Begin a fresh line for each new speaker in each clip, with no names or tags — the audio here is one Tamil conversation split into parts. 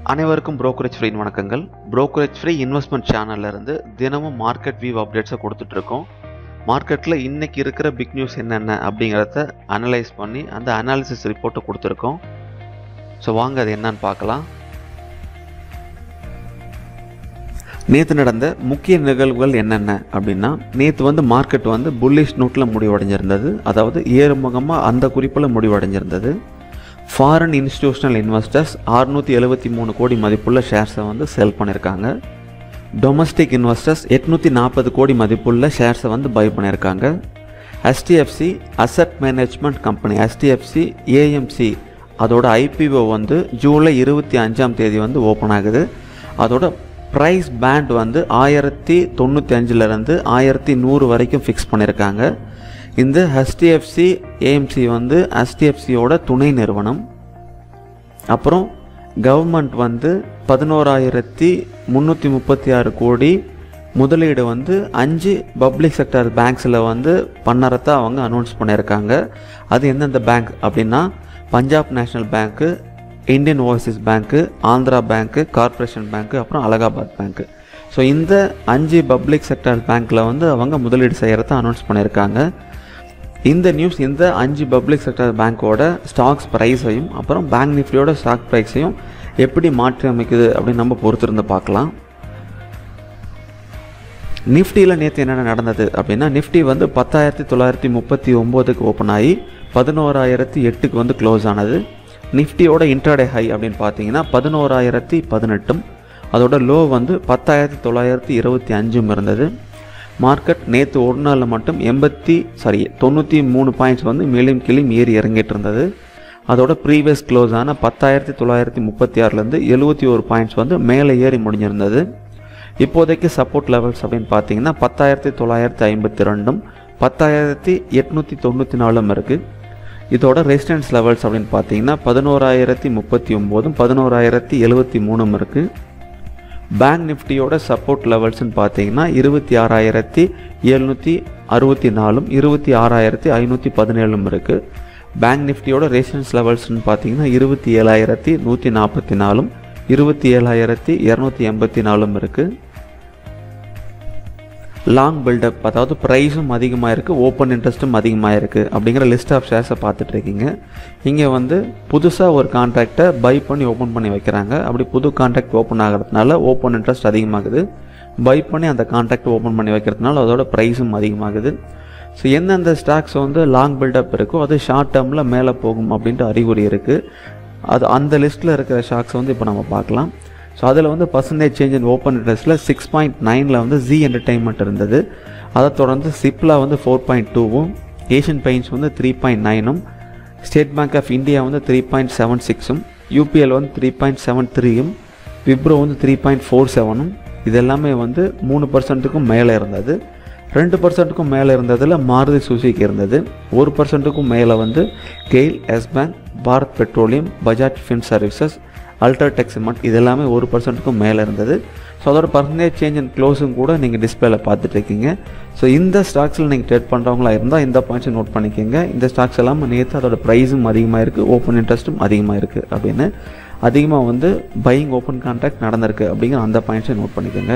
அனைவருக்கும் brokerage ஃப்ரீ வணக்கங்கள் brokerage ஃப்ரீ இன்வெஸ்ட்மெண்ட் சேனல்ல இருந்து தினமும் மார்க்கெட் வியூ அப்டேட்ஸை கொடுத்துட்டு இருக்கோம் மார்க்கெட்டில் இன்னைக்கு இருக்கிற பிக் நியூஸ் என்னென்ன அப்படிங்கிறத அனலைஸ் பண்ணி அந்த அனாலிசிஸ் ரிப்போர்ட்டை கொடுத்துருக்கோம் ஸோ வாங்க அது என்னன்னு பார்க்கலாம் நேற்று நடந்த முக்கிய நிகழ்வுகள் என்னென்ன அப்படின்னா நேற்று வந்து மார்க்கெட் வந்து புல்லிஷ் நோட்டில் முடிவடைஞ்சிருந்தது அதாவது ஏறுமுகமாக அந்த குறிப்பில் முடிவடைஞ்சிருந்தது ஃபாரின் இன்ஸ்டிடியூஷனல் இன்வெஸ்டர்ஸ் அறுநூற்றி எழுபத்தி மூணு கோடி மதிப்புள்ள ஷேர்ஸை வந்து செல் பண்ணியிருக்காங்க டொமஸ்டிக் இன்வெஸ்டர்ஸ் எட்நூற்றி நாற்பது கோடி மதிப்புள்ள ஷேர்ஸை வந்து பை பண்ணியிருக்காங்க HDFC asset management company HDFC AMC அதோட ஐபிஓ வந்து ஜூலை இருபத்தி அஞ்சாம் தேதி வந்து ஓப்பன் ஆகுது அதோட ப்ரைஸ் பேண்ட் வந்து ஆயிரத்தி தொண்ணூற்றி அஞ்சுலேருந்து ஆயிரத்தி நூறு வரைக்கும் ஃபிக்ஸ் பண்ணியிருக்காங்க இந்த ஹெச்டிஎஃப்சி ஏஎம்சி வந்து ஹெச்டிஎஃப்சியோட துணை நிறுவனம் அப்புறம் கவர்மெண்ட் வந்து பதினோராயிரத்தி முந்நூற்றி முப்பத்தி ஆறு கோடி முதலீடு வந்து அஞ்சு பப்ளிக் செக்டர் பேங்க்ஸில் வந்து பண்ணறத அவங்க அனௌன்ஸ் பண்ணியிருக்காங்க அது எந்தெந்த பேங்க் அப்படின்னா பஞ்சாப் நேஷ்னல் பேங்க்கு இந்தியன் ஓவர்சீஸ் பேங்க்கு ஆந்திரா பேங்க்கு கார்ப்பரேஷன் பேங்க்கு அப்புறம் அலகாபாத் பேங்க்கு ஸோ இந்த அஞ்சு பப்ளிக் செக்டர் பேங்க்கில் வந்து அவங்க முதலீடு செய்கிறத அனௌன்ஸ் பண்ணியிருக்காங்க இந்த நியூஸ் இந்த அஞ்சு பப்ளிக் செக்டர் பேங்க்கோட ஸ்டாக்ஸ் ப்ரைஸையும் அப்புறம் பேங்க் நிஃப்டியோட ஸ்டாக் ப்ரைஸையும் எப்படி மாற்றி அமைக்குது அப்படின்னு நம்ம பொறுத்திருந்து பார்க்கலாம் நிஃப்டியில் நேற்று என்னென்ன நடந்தது அப்படின்னா நிஃப்டி வந்து பத்தாயிரத்தி தொள்ளாயிரத்தி முப்பத்தி ஒம்போதுக்கு ஓப்பன் ஆகி பதினோராயிரத்தி எட்டுக்கு வந்து க்ளோஸ் ஆனது நிஃப்டியோட இன்ட்ராடே ஹை அப்படின்னு பார்த்தீங்கன்னா பதினோராயிரத்தி பதினெட்டும் அதோட லோ வந்து பத்தாயிரத்தி தொள்ளாயிரத்தி இருபத்தி அஞ்சும் இருந்தது மார்க்கெட் நேற்று ஒரு நாளில் மட்டும் எண்பத்தி சாரி தொண்ணூற்றி மூணு பாயிண்ட்ஸ் வந்து மேலும் கீழும் ஏறி இறங்கிட்டு இருந்தது அதோட ப்ரீவியஸ் க்ளோஸ் ஆன பத்தாயிரத்தி தொள்ளாயிரத்தி முப்பத்தி ஆறுலேருந்து எழுபத்தி ஒரு பாயிண்ட்ஸ் வந்து மேலே ஏறி முடிஞ்சிருந்தது இப்போதைக்கு சப்போர்ட் லெவல்ஸ் அப்படின்னு பார்த்தீங்கன்னா பத்தாயிரத்தி தொள்ளாயிரத்தி ஐம்பத்தி ரெண்டும் பத்தாயிரத்தி எட்நூற்றி தொண்ணூற்றி நாலும் இருக்குது இதோட ரெசிஸ்டன்ஸ் லெவல்ஸ் அப்படின்னு பார்த்தீங்கன்னா பதினோராயிரத்தி முப்பத்தி ஒம்போதும் பதினோராயிரத்தி எழுபத்தி மூணும் இருக்குது பேங்க் நிஃப்டியோட சப்போர்ட் லெவல்ஸ்னு பார்த்தீங்கன்னா இருபத்தி ஆறாயிரத்தி எழுநூற்றி அறுபத்தி நாலும் இருபத்தி ஆறாயிரத்தி ஐநூற்றி பதினேழும் இருக்குது பேங்க் நிஃப்டியோட ரெசிஸ்டன்ஸ் லெவல்ஸ்னு பார்த்தீங்கன்னா இருபத்தி ஏழாயிரத்தி நூற்றி நாற்பத்தி நாலும் இருபத்தி ஏழாயிரத்தி இரநூத்தி எண்பத்தி நாலும் இருக்குது லாங் பில்டப் அதாவது ப்ரைஸும் அதிகமாக இருக்குது ஓப்பன் இன்ட்ரெஸ்ட்டும் அதிகமாக இருக்குது அப்படிங்கிற லிஸ்ட் ஆஃப் ஷேர்ஸை பார்த்துட்டு இருக்கீங்க இங்கே வந்து புதுசாக ஒரு கான்ட்ராக்டை பை பண்ணி ஓப்பன் பண்ணி வைக்கிறாங்க அப்படி புது கான்ட்ராக்ட் ஓப்பன் ஆகிறதுனால ஓப்பன் இன்ட்ரெஸ்ட் அதிகமாகுது பை பண்ணி அந்த கான்ட்ராக்ட் ஓப்பன் பண்ணி வைக்கிறதுனால அதோட ப்ரைஸும் அதிகமாகுது ஸோ எந்தெந்த ஸ்டாக்ஸ் வந்து லாங் பில்டப் இருக்கோ அது ஷார்ட் டேர்மில் மேலே போகும் அப்படின்ட்டு அறிகுறி இருக்குது அது அந்த லிஸ்ட்டில் இருக்கிற ஸ்டாக்ஸ் வந்து இப்போ நம்ம பார்க்கலாம் ஸோ அதில் வந்து பர்சன்டேஜ் சேஞ்ச் இன் ஓப்பன் இன்ட்ரெஸ்ட்டில் சிக்ஸ் பாயிண்ட் நைனில் வந்து ஜி என்டர்டைன்மெண்ட் இருந்தது அதை தொடர்ந்து சிப்லா வந்து ஃபோர் பாயிண்ட் டூவும் ஏஷியன் பெயிண்ட்ஸ் வந்து த்ரீ பாயிண்ட் நைனும் ஸ்டேட் பேங்க் ஆஃப் இந்தியா வந்து த்ரீ பாயிண்ட் செவன் சிக்ஸும் யூபிஎல் வந்து த்ரீ பாயிண்ட் செவன் த்ரீயும் விப்ரோ வந்து த்ரீ பாயிண்ட் ஃபோர் செவனும் இது எல்லாமே வந்து மூணு பர்சன்ட்டுக்கும் மேலே இருந்தது ரெண்டு பர்சன்ட்டுக்கும் மேலே இருந்ததில் மாருதி சுசுகி இருந்தது ஒரு பர்சன்ட்டுக்கும் மேலே வந்து GAIL Yes bank Bharat petroleum Bajaj fin services UltraTech cement இது எல்லாமே ஒரு பர்சன்ட்டுக்கும் மேலே இருந்தது ஸோ அதோட பர்சன்டேஜ் சேஞ்ச் அண்ட் க்ளோஸும் கூட நீங்கள் டிஸ்பிளேல பார்த்துட்டு இருக்கீங்க ஸோ இந்த ஸ்டாக்ஸில் நீங்கள் ட்ரேட் பண்ணுறவங்களா இருந்தால் இந்த பாயிண்ட்ஸை நோட் பண்ணிக்கோங்க இந்த ஸ்டாக்ஸ் எல்லாம் நேற்று அதோட ப்ரைஸும் அதிகமாக இருக்குது ஓப்பன் இன்ட்ரெஸ்ட்டும் அதிகமாக இருக்குது அப்படின்னு அதிகமாக வந்து பையிங் ஓப்பன் கான்ட்ராக்ட் நடந்திருக்கு அப்படிங்கிற அந்த பாயிண்ட்ஸை நோட் பண்ணிக்கோங்க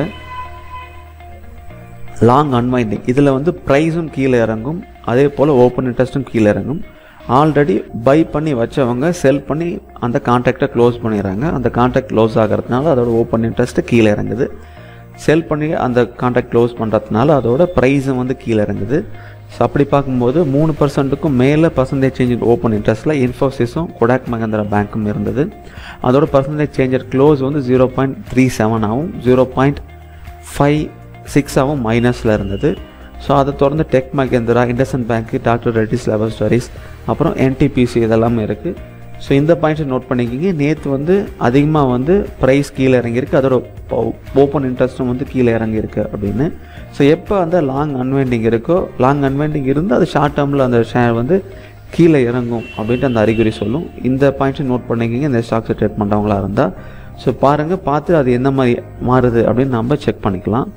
லாங் அன்வைண்டிங் இதில் வந்து ப்ரைஸும் கீழே இறங்கும் அதே போல் ஓப்பன் இன்ட்ரெஸ்ட்டும் கீழே இறங்கும் ஆல்ரெடி பை பண்ணி வச்சவங்க செல் பண்ணி அந்த கான்ட்ராக்டை க்ளோஸ் பண்ணிடுறாங்க அந்த கான்ட்ராக்ட் க்ளோஸ் ஆகிறதுனால அதோட ஓப்பன் இன்ட்ரெஸ்ட்டு கீழே இறங்குது செல் பண்ணி அந்த கான்ட்ராக்ட் க்ளோஸ் பண்ணுறதுனால அதோட ப்ரைஸும் வந்து கீழே இறங்குது ஸோ அப்படி பார்க்கும்போது மூணு பர்சன்ட்டுக்கும் மேலே பர்சன்டேஜ் சேஞ்ச் ஓப்பன் இன்ட்ரெஸ்ட்டில் இன்ஃபோசிஸும் கொடாக் மகேந்திரா பேங்க்கும் இருந்தது அதோட பர்சன்டேஜ் சேஞ்சர் க்ளோஸ் வந்து ஜீரோ பாயிண்ட் த்ரீ செவனாகவும் ஜீரோ பாயிண்ட் ஃபைவ் சிக்ஸாகவும் மைனஸில் இருந்தது ஸோ அதை தொடர்ந்து டெக் மகேந்திரா இண்டஸ்இண்ட் பேங்க்கு டாக்டர் ரெட்டிஸ் லெபரட்டரிஸ் அப்புறம் என்டிபிசி இதெல்லாமே இருக்குது ஸோ இந்த பாயிண்ட்ஸை நோட் பண்ணிக்கிங்க நேற்று வந்து அதிகமாக வந்து ப்ரைஸ் கீழே இறங்கியிருக்கு அதோட ஓப்பன் இன்ட்ரெஸ்ட்டும் வந்து கீழே இறங்கியிருக்கு அப்படின்னு ஸோ எப்போ அந்த லாங் அன்வைண்டிங் இருக்கோ லாங் அன்வைண்டிங் இருந்து அது ஷார்ட் டேர்மில் அந்த ஷேர் வந்து கீழே இறங்கும் அப்படின்ட்டு அந்த அறிகுறி சொல்லும் இந்த பாயிண்ட்ஸை நோட் பண்ணிக்கிங்க இந்த ஸ்டாக்ஸை ட்ரேட் பண்ணுறவங்களா இருந்தால் ஸோ பாருங்கள் பார்த்து அது எந்த மாதிரி மாறுது அப்படின்னு நம்ம செக் பண்ணிக்கலாம்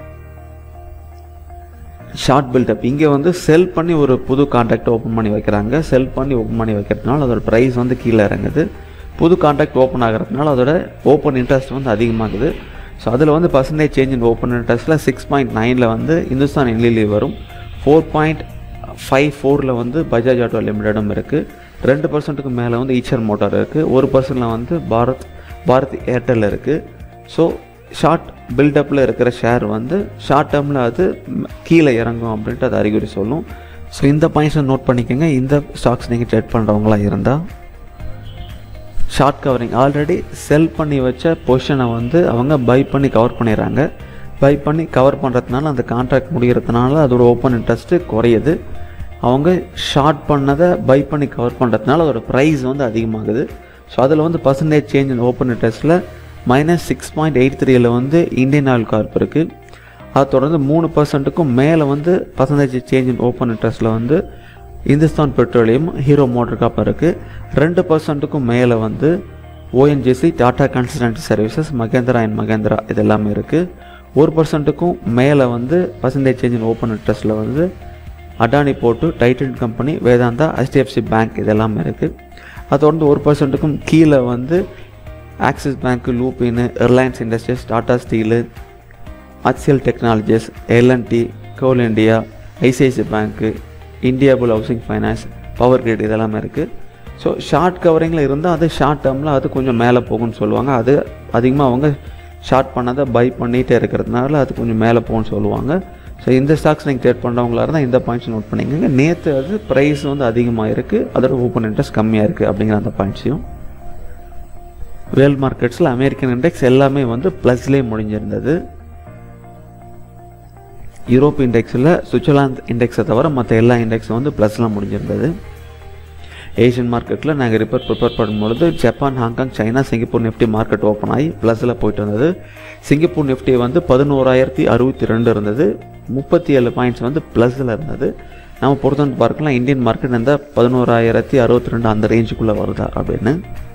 ஷார்ட் பில்டப் இங்கே வந்து செல் பண்ணி ஒரு புது கான்ட்ராக்ட் ஓப்பன் பண்ணி வைக்கிறாங்க செல் பண்ணி ஓப்பன் பண்ணி வைக்கிறதுனால அதோட ப்ரைஸ் வந்து கீழே இறங்குது புது கான்ட்ராக்ட் ஓப்பன் ஆகிறதுனால அதோட ஓப்பன் இன்ட்ரெஸ்ட் வந்து அதிகமாகுது ஸோ அதில் வந்து பர்சன்டேஜ் சேஞ்ச் இன் ஓப்பன் இன்ட்ரெஸ்ட்டில் சிக்ஸ் பாயிண்ட் நைனில் வந்து இந்துஸ்தான் என்லிலி வரும் ஃபோர் பாயிண்ட் ஃபைவ் ஃபோரில் வந்து பஜாஜ் ஆட்டோ லிமிடெடும் இருக்குது ரெண்டு பர்சன்ட்டுக்கு மேலே வந்து ஈச்சர் மோட்டார் இருக்குது ஒரு பர்சன்டில் வந்து பாரத் பாரத் ஏர்டெல் இருக்குது ஸோ ஷார்ட் பில்டப்பில் இருக்கிற ஷேர் வந்து ஷார்ட் டேர்மில் அது ம், கீழே இறங்கும் அப்படின்ட்டு அது அறிகுறி சொல்லும் ஸோ இந்த பாயிண்ட்ஸை நோட் பண்ணிக்கோங்க இந்த ஸ்டாக்ஸ் நீங்கள் ட்ரேட் பண்ணுறவங்களா இருந்தால் ஷார்ட் கவரிங் ஆல்ரெடி செல் பண்ணி வச்ச பொசிஷனை வந்து அவங்க பை பண்ணி கவர் பண்ணிடுறாங்க பை பண்ணி கவர் பண்ணுறதுனால அந்த கான்ட்ராக்ட் முடிகிறதுனால அதோட ஓப்பன் இன்ட்ரெஸ்ட்டு குறையுது அவங்க ஷார்ட் பண்ணதை பை பண்ணி கவர் பண்ணுறதுனால அதோட ப்ரைஸ் வந்து அதிகமாகுது ஸோ அதில் வந்து பர்சன்டேஜ் சேஞ்ச் இன் ஓப்பன் இன்ட்ரெஸ்ட்டில் மைனஸ் சிக்ஸ் பாயிண்ட் எயிட் த்ரீயில் வந்து இந்தியன் ஆயில் கார்ப் இருக்குது அதை தொடர்ந்து மூணு பர்சன்ட்டுக்கும் மேலே வந்து பர்சன்டேஜ் சேஞ்ச் இன் ஓப்பன் இன்ட்ரெஸ்ட்டில் வந்து Hindustan petroleum Hero motor corp இருக்குது ரெண்டு பர்சன்ட்டுக்கும் மேலே வந்து ONGC Tata consultancy services Mahindra and Mahindra இது எல்லாமே இருக்குது ஒரு பர்சன்ட்டுக்கும் மேலே வந்து பர்சன்டேஜ் சேஞ்ச் இன் ஓப்பன் இன்ட்ரெஸ்ட்டில் வந்து Adani ports Titan company Vedanta HDFC bank இது எல்லாமே இருக்குது அது தொடர்ந்து ஒரு பர்சன்ட்டுக்கும் கீழே வந்து ஆக்சிஸ் பேங்க்கு லூப்பின்னு Reliance Industries Tata steel HCL technologies L and T coal India ICICI பேங்க்கு India bull housing finance power grid இதெல்லாமே இருக்குது ஸோ ஷார்ட் கவரிங்கில் இருந்தால் அது ஷார்ட் டேர்மில் அது கொஞ்சம் மேலே போகும்னு சொல்லுவாங்க அது அதிகமாக அவங்க ஷார்ட் பண்ணதை பை பண்ணிகிட்டே இருக்கிறதுனால அது கொஞ்சம் மேலே போகும்னு சொல்லுவாங்க ஸோ இந்த ஸ்டாக்ஸ் நீங்கள் ட்ரேட் பண்ணுறவங்களா இருந்தால் இந்த பாயிண்ட்ஸ் நோட் பண்ணிக்கோங்க நேற்று அது ப்ரைஸ் வந்து அதிகமாக இருக்குது அதோட ஓப்பன் இன்ட்ரெஸ்ட் கம்மியாக இருக்குது அப்படிங்கிற அந்த பாயிண்ட்ஸையும் வேர்ல்ட் மார்க்கெட்ஸில் அமெரிக்கன் இண்டெக்ஸ் எல்லாமே வந்து ப்ளஸ்லேயே முடிஞ்சிருந்தது யூரோப் இண்டெக்ஸில் சுவிட்சர்லாந்து இண்டெக்ஸை தவிர மற்ற எல்லா இண்டெக்ஸும் வந்து ப்ளஸ்லாம் முடிஞ்சிருந்தது ஏஷியன் மார்க்கெட்டில் நாங்கள் ரிப்போர்ட் ப்ரிப்பேர் பண்ணும்பொழுது Japan Hong Kong China Singapore Nifty market open ஆகி ப்ளஸில் போயிட்டு இருந்தது சிங்கப்பூர் நிஃப்டி வந்து பதினோராயிரத்தி அறுபத்தி ரெண்டு இருந்தது முப்பத்தி ஏழு பாயிண்ட்ஸ் வந்து ப்ளஸில் இருந்தது நம்ம பொறுத்த வந்து பார்க்கலாம் இந்தியன் மார்க்கெட் இந்த பதினோராயிரத்தி அறுபத்தி ரெண்டு அந்த ரேஞ்சுக்குள்ளே வருதா அப்படின்னு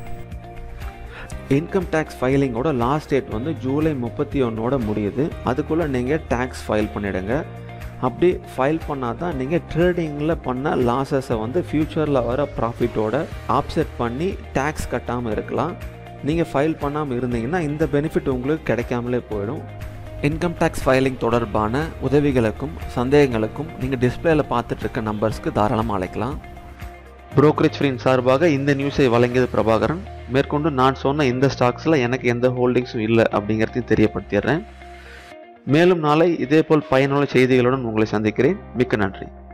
இன்கம் டேக்ஸ் ஃபைலிங்கோட லாஸ்ட் டேட் வந்து ஜூலை முப்பத்தி ஒன்றோட முடியுது அதுக்குள்ளே நீங்கள் டேக்ஸ் ஃபைல் பண்ணிவிடுங்க அப்படி ஃபைல் பண்ணால் தான் நீங்கள் ட்ரேடிங்கில் பண்ண லாஸஸை வந்து ஃப்யூச்சரில் வர ப்ராஃபிட்டோட ஆப்செட் பண்ணி டேக்ஸ் கட்டாமல் இருக்கலாம் நீங்கள் ஃபைல் பண்ணாமல் இருந்தீங்கன்னா இந்த பெனிஃபிட் உங்களுக்கு கிடைக்காமலே போயிடும் இன்கம் டேக்ஸ் ஃபைலிங் தொடர்பான உதவிகளுக்கும் சந்தேகங்களுக்கும் நீங்கள் டிஸ்பிளேல பார்த்துட்டு இருக்க நம்பர்ஸ்க்கு தாராளமாக அழைக்கலாம் brokerage ஃப்ரீன் சார்பாக இந்த நியூஸை வழங்கியது பிரபாகரன் மேற்கொண்டு நான் சொன்ன இந்த ஸ்டாக்ஸில் எனக்கு எந்த ஹோல்டிங்ஸும் இல்லை அப்படிங்கிறதையும் தெரியப்படுத்திடுறேன் மேலும் நாளை இதேபோல் பயனுள்ள செய்திகளுடன் உங்களை சந்திக்கிறேன் மிக்க நன்றி